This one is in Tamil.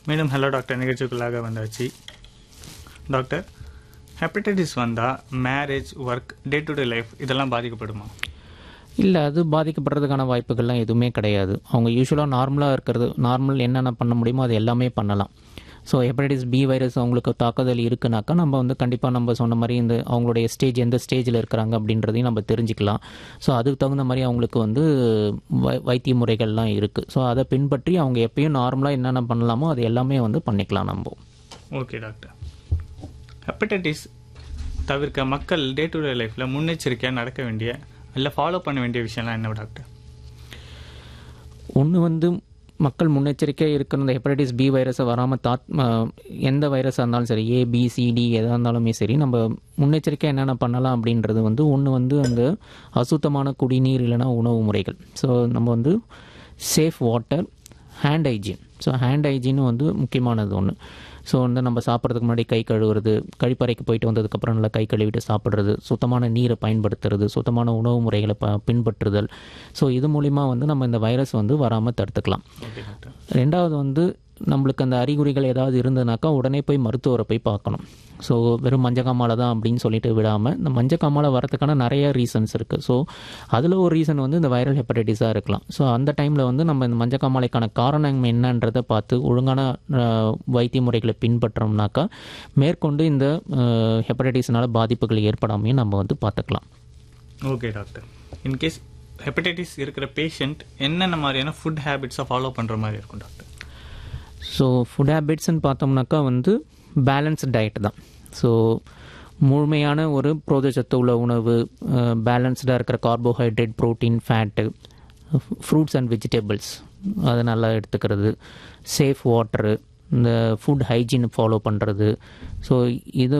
மீண்டும் ஹலோ டாக்டர் நிகழ்ச்சிக்குள்ளாக வந்தாச்சு டாக்டர் ஹெப்படைட்டிஸ் வந்தால் marriage work day to day life இதெல்லாம் பாதிக்கப்படுமா இல்லை அது பாதிக்கப்படுறதுக்கான வாய்ப்புகள்லாம் எதுவுமே கிடையாது அவங்க யூஸ்வலாக நார்மலாக இருக்கிறது நார்மல் என்னென்ன பண்ண முடியுமோ அது எல்லாமே பண்ணலாம் ஸோ ஹெப்படைட்டிஸ் பி வைரஸ் அவங்களுக்கு தாக்குதல் இருக்குனாக்கா நம்ம வந்து கண்டிப்பாக நம்ம சொன்ன மாதிரி இந்த அவங்களுடைய ஸ்டேஜ் எந்த ஸ்டேஜில் இருக்கிறாங்க அப்படின்றதையும் நம்ம தெரிஞ்சுக்கலாம் ஸோ அதுக்கு தகுந்த மாதிரி அவங்களுக்கு வந்து வை வைத்திய முறைகள்லாம் இருக்குது ஸோ அதை பின்பற்றி அவங்க எப்பயும் நார்மலாக என்னென்ன பண்ணலாமோ அது எல்லாமே வந்து பண்ணிக்கலாம் நம்ம ஓகே டாக்டர் ஹெப்படைட்டிஸ் தவிர்க்க மக்கள் டே டு டே லைஃப்பில் முன்னெச்சரிக்கையாக நடக்க வேண்டிய இல்லை ஃபாலோ பண்ண வேண்டிய விஷயம்லாம் என்ன டாக்டர் ஒன்று வந்து மக்கள் முன்னெச்சரிக்கையாக இருக்கிற இந்த ஹெப்படைட்டிஸ் பி வைரஸை வராமல் தாத் ம- எந்த வைரஸாக இருந்தாலும் சரி ஏ பி சி டி எதாக இருந்தாலுமே சரி நம்ம முன்னெச்சரிக்கையாக என்னென்ன பண்ணலாம் அப்படின்றது வந்து ஒன்று வந்து அந்த அசுத்தமான குடிநீர் இல்லைன்னா உணவு முறைகள் ஸோ நம்ம வந்து safe water hand hygiene so hand ஹைஜீனும் வந்து முக்கியமானது ஒன்று ஸோ வந்து நம்ம சாப்பிட்றதுக்கு முன்னாடி கை கழுவுறது கழிப்பறைக்கு போயிட்டு வந்ததுக்கப்புறம் நல்லா கை கழுவிட்டு சாப்பிட்றது சுத்தமான நீரை பயன்படுத்துறது சுத்தமான உணவு முறைகளை ப பின்பற்றுதல் ஸோ இது மூலிமா வந்து நம்ம இந்த வைரஸ் வந்து வராமல் தடுத்துக்கலாம் ஓகே டாக்டர் ரெண்டாவது வந்து நம்மளுக்கு அந்த அறிகுறிகள் ஏதாவது இருந்ததுனாக்கா உடனே போய் மருத்துவரை போய் பார்க்கணும் ஸோ வெறும் மஞ்சக்காமாலை தான் அப்படின்னு சொல்லிட்டு விடாமல் இந்த மஞ்சக்காமாலை வரதுக்கான நிறைய ரீசன்ஸ் இருக்குது ஸோ அதில் ஒரு ரீசன் வந்து இந்த வைரல் ஹெப்படைட்டிஸாக இருக்கலாம் ஸோ அந்த டைமில் வந்து நம்ம இந்த மஞ்சக்காமாலைக்கான காரணம் என்னன்றதை பார்த்து ஒழுங்கான அஹ், வைத்திய முறைகளை பின்பற்றோம்னாக்கா மேற்கொண்டு இந்த ஹெப்படைட்டிஸ்னால பாதிப்புகள் ஏற்படாமையும் நம்ம வந்து பார்த்துக்கலாம் ஓகே டாக்டர் இன்கேஸ் ஹெப்படைட்டிஸ் இருக்கிற பேஷண்ட் என்னென்ன மாதிரியான ஃபுட் ஹேபிட்ஸை ஃபாலோ பண்ணுற மாதிரி இருக்கும் டாக்டர் ஸோ ஃபுட் ஹேபிட்ஸ்னு பார்த்தோம்னாக்கா வந்து பேலன்ஸ்ட் டயட் தான் ஸோ முழுமையான ஒரு புரோதச்சத்து உள்ள உணவு பேலன்ஸ்டாக இருக்கிற carbohydrate protein fat fruits and vegetables அதை நல்லா எடுத்துக்கிறது சேஃப் வாட்டரு இந்த ஃபுட் ஹைஜீன் ஃபாலோ பண்ணுறது ஸோ இது